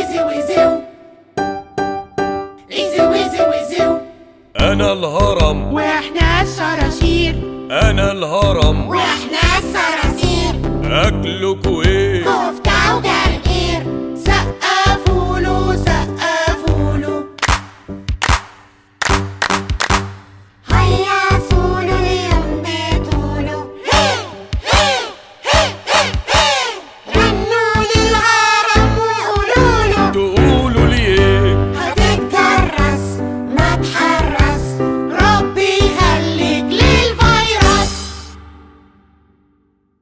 ويزي ويزيو ايزي ويزي ويزيو انا الهرم واحنا الصراصير انا الهرم واحنا الصراصير اكلكوا ايه كفتة